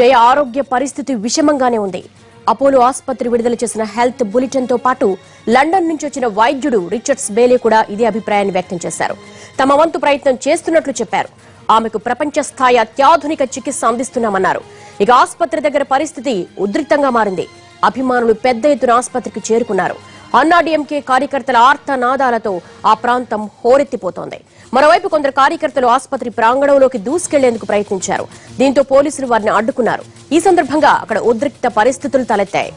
జయ ఆరోగ్య పరిస్థితి విషమంగానే ఉంది అపోలో ఆసుపత్రి విడుదల చేసిన హెల్త్ బులెటిన్ తో పాటు లండన్ నుంచి వచ్చిన వైద్యుడు రిచర్డ్స్ బేలే కూడా ఇదే అభిప్రాయాన్ని వ్యక్తం చేశారు తమ వంతు ప్రయత్నం చేస్తున్నట్లు చెప్పారు ఆమెకు ప్రపంచ స్థాయి అత్యాధునిక చికిత్స అందిస్తున్నామన్నారు ఇక ఆసుపత్రి దగ్గర పరిస్థితి ఉద్రిక్తంగా మారింది అభిమానులు పెద్ద ఎత్తున ఆసుపత్రికి చేరుకున్నారు అన్నాడీఎంకే కార్యకర్తల ఆర్తనాదాలతో ఆ ప్రాంతం హోరెత్తిపోతోంది మరోవైపు కొందరు కార్యకర్తలు ఆసుపత్రి ప్రాంగణంలోకి దూసుకెళ్లేందుకు ప్రయత్నించారు దీంతో పోలీసులు వారిని అడ్డుకున్నారు ఈ సందర్భంగా అక్కడ ఉద్రిక్త పరిస్థితులు తలెత్తాయి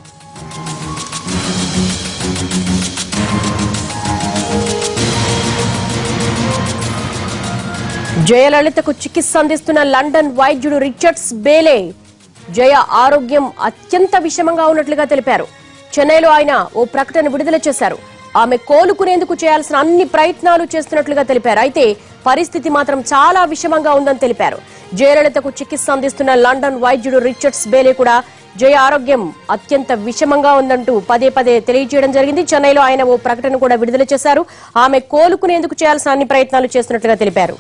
జయలలితకు చికిత్స అందిస్తున్న లండన్ వైద్యుడు రిచర్డ్స్ బేలే జయ ఆరోగ్యం అత్యంత విషమంగా ఉన్నట్లుగా తెలిపారు చెన్నైలో ఆయన ఓ ప్రకటన విడుదల చేశారు ఆమె కోలుకునేందుకు చేయాల్సిన అన్ని ప్రయత్నాలు చేస్తున్నట్లుగా తెలిపారు అయితే పరిస్థితి మాత్రం చాలా విషమంగా ఉందని తెలిపారు జయలలితకు చికిత్స అందిస్తున్న లండన్ వైద్యుడు రిచర్డ్స్ బేలే కూడా జయ ఆరోగ్యం అత్యంత విషమంగా ఉందంటూ పదే పదే తెలియజేయడం జరిగింది చెన్నైలో ఆయన ఓ ప్రకటన కూడా విడుదల చేశారు ఆమె కోలుకునేందుకు చేయాల్సిన అన్ని ప్రయత్నాలు చేస్తున్నట్లుగా తెలిపారు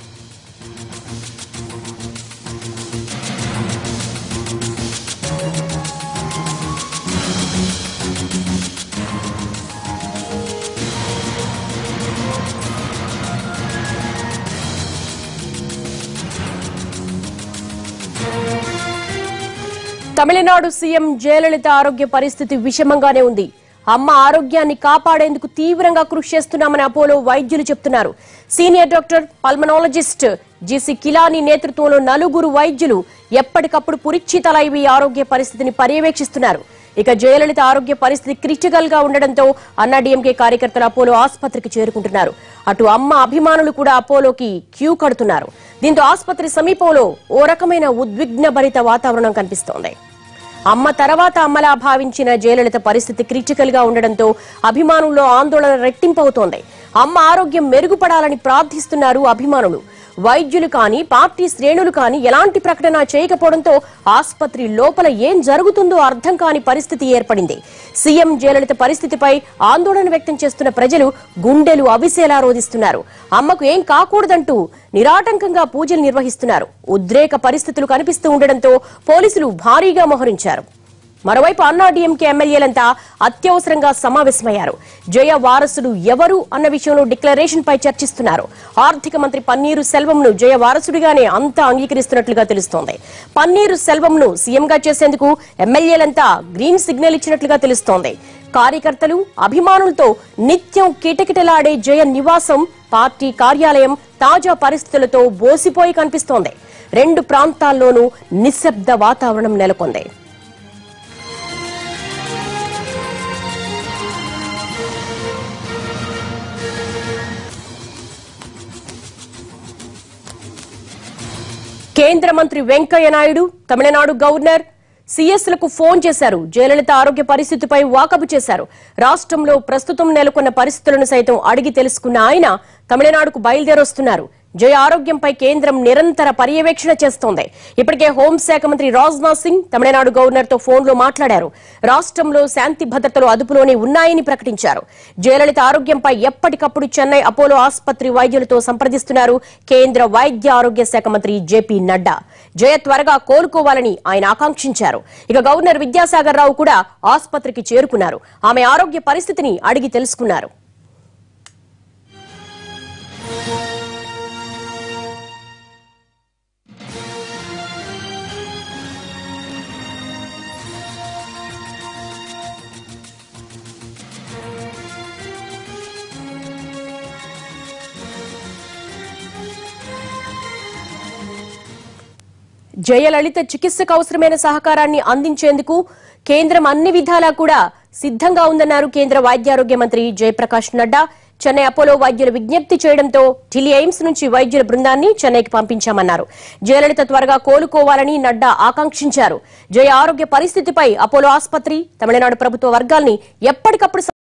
తమిళనాడు సీఎం జయలలిత ఆరోగ్య పరిస్థితి విషమంగానే ఉంది అమ్మ ఆరోగ్యాన్ని కాపాడేందుకు తీవ్రంగా కృషి చేస్తున్నామని అపోలో వైద్యులు చెప్తున్నారు senior doctor pulmonologist GC Khilnani నేతృత్వంలో నలుగురు వైద్యులు ఎప్పటికప్పుడు పురిచ్చితలైవి ఆరోగ్య పరిస్థితిని పర్యవేక్షిస్తున్నారు ఇక జయలలిత ఆరోగ్య పరిస్థితి క్రిటికల్ గా ఉండడంతో అన్నాడీఎంకే కార్యకర్తలు అపోలో ఆసుపత్రికి చేరుకుంటున్నారు అటు అమ్మ అభిమానులు కూడా అపోలోకి క్యూ కడుతున్నారు దీంతో ఆసుపత్రి సమీపంలో ఓ రకమైన ఉద్విగ్న భరిత వాతావరణం కనిపిస్తోంది అమ్మ తర్వాత అమ్మలా భావించిన జయలలిత పరిస్థితి క్రిటికల్ గా ఉండడంతో అభిమానుల్లో ఆందోళన రెట్టింపవుతోంది అమ్మ ఆరోగ్యం మెరుగుపడాలని ప్రార్థిస్తున్నారు అభిమానులు వైద్యులు కానీ పార్టీ శ్రేణులు కానీ ఎలాంటి ప్రకటన చేయకపోవడంతో ఆసుపత్రి లోపల ఏం జరుగుతుందో అర్థం కాని పరిస్థితి ఏర్పడింది సీఎం జయలలిత పరిస్థితిపై ఆందోళన వ్యక్తం చేస్తున్న ప్రజలు గుండెలు అవిసేలా రోధిస్తున్నారు అమ్మకు ఏం కాకూడదంటూ నిరాటంకంగా పూజలు నిర్వహిస్తున్నారు ఉద్రేక పరిస్థితులు కనిపిస్తూ ఉండడంతో పోలీసులు భారీగా మోహరించారు మరోవైపు అన్నా డీఎంకే ఎమ్మెల్యేలంతా అత్యవసరంగా సమావేశమయ్యారు జయ వారసుడు ఎవరు అన్న విషయంలో డిక్లరేషన్ పై చర్చిస్తున్నారు ఆర్థిక మంత్రి పన్నీరు సెల్వంను జయ వారసుడిగానే అంతా అంగీకరిస్తున్నట్లుగా తెలుస్తోంది పన్నీరు సెల్వంను సీఎంగా చేసేందుకు ఎమ్మెల్యేలంతా గ్రీన్ సిగ్నల్ ఇచ్చినట్లుగా తెలుస్తోంది కార్యకర్తలు అభిమానులతో నిత్యం కిటకిటలాడే జయ నివాసం పార్టీ కార్యాలయం తాజా పరిస్థితులతో బోసిపోయి కనిపిస్తోంది రెండు ప్రాంతాల్లోనూ నిశ్శబ్ద వాతావరణం నెలకొంది కేంద్ర మంత్రి వెంకయ్య నాయుడు తమిళనాడు గవర్నర్ సీఎస్లకు ఫోన్ చేశారు జయలలిత ఆరోగ్య పరిస్థితిపై వాకబు చేశారు రాష్ట్రంలో ప్రస్తుతం నెలకొన్న పరిస్థితులను సైతం అడిగి తెలుసుకున్న ఆయన తమిళనాడుకు బయలుదేరొస్తున్నారు జయ ఆరోగ్యంపై కేంద్రం నిరంతర పర్యవేక్షణ చేస్తోంది ఇప్పటికే హోంశాఖ మంత్రి రాజ్నాథ్ సింగ్ తమిళనాడు గవర్నర్ తో ఫోన్ లో మాట్లాడారు రాష్ట్రంలో శాంతి భద్రతలు అదుపులోనే ఉన్నాయని ప్రకటించారు జయలలిత ఆరోగ్యంపై ఎప్పటికప్పుడు చెన్నై అపోలో ఆసుపత్రి వైద్యులతో సంప్రదిస్తున్నారు కేంద్ర వైద్య ఆరోగ్య శాఖ మంత్రి జేపీ నడ్డా జయ త్వరగా కోలుకోవాలని ఆయన ఆకాంక్షించారు ఇక గవర్నర్ విద్యాసాగర్ రావు కూడా ఆసుపత్రికి చేరుకున్నారు ఆమె ఆరోగ్య పరిస్థితిని అడిగి తెలుసుకున్నారు జయలలిత చికిత్సకు అవసరమైన సహకారాన్ని అందించేందుకు కేంద్రం అన్ని విధాలా కూడా సిద్ధంగా ఉందన్నారు కేంద్ర వైద్యారోగ్య మంత్రి జయప్రకాష్ నడ్డా చెన్నై అపోలో వైద్యులు విజ్ఞప్తి చేయడంతో ఢిల్లీ ఎయిమ్స్ నుంచి వైద్యుల బృందాన్ని చెన్నైకి పంపించామన్నారు జయలలిత త్వరగా కోలుకోవాలని నడ్డా ఆకాంక్షించారు జయ ఆరోగ్య పరిస్థితిపై అపోలో ఆసుపత్రి తమిళనాడు ప్రభుత్వ వర్గాల్ని ఎప్పటికప్పుడు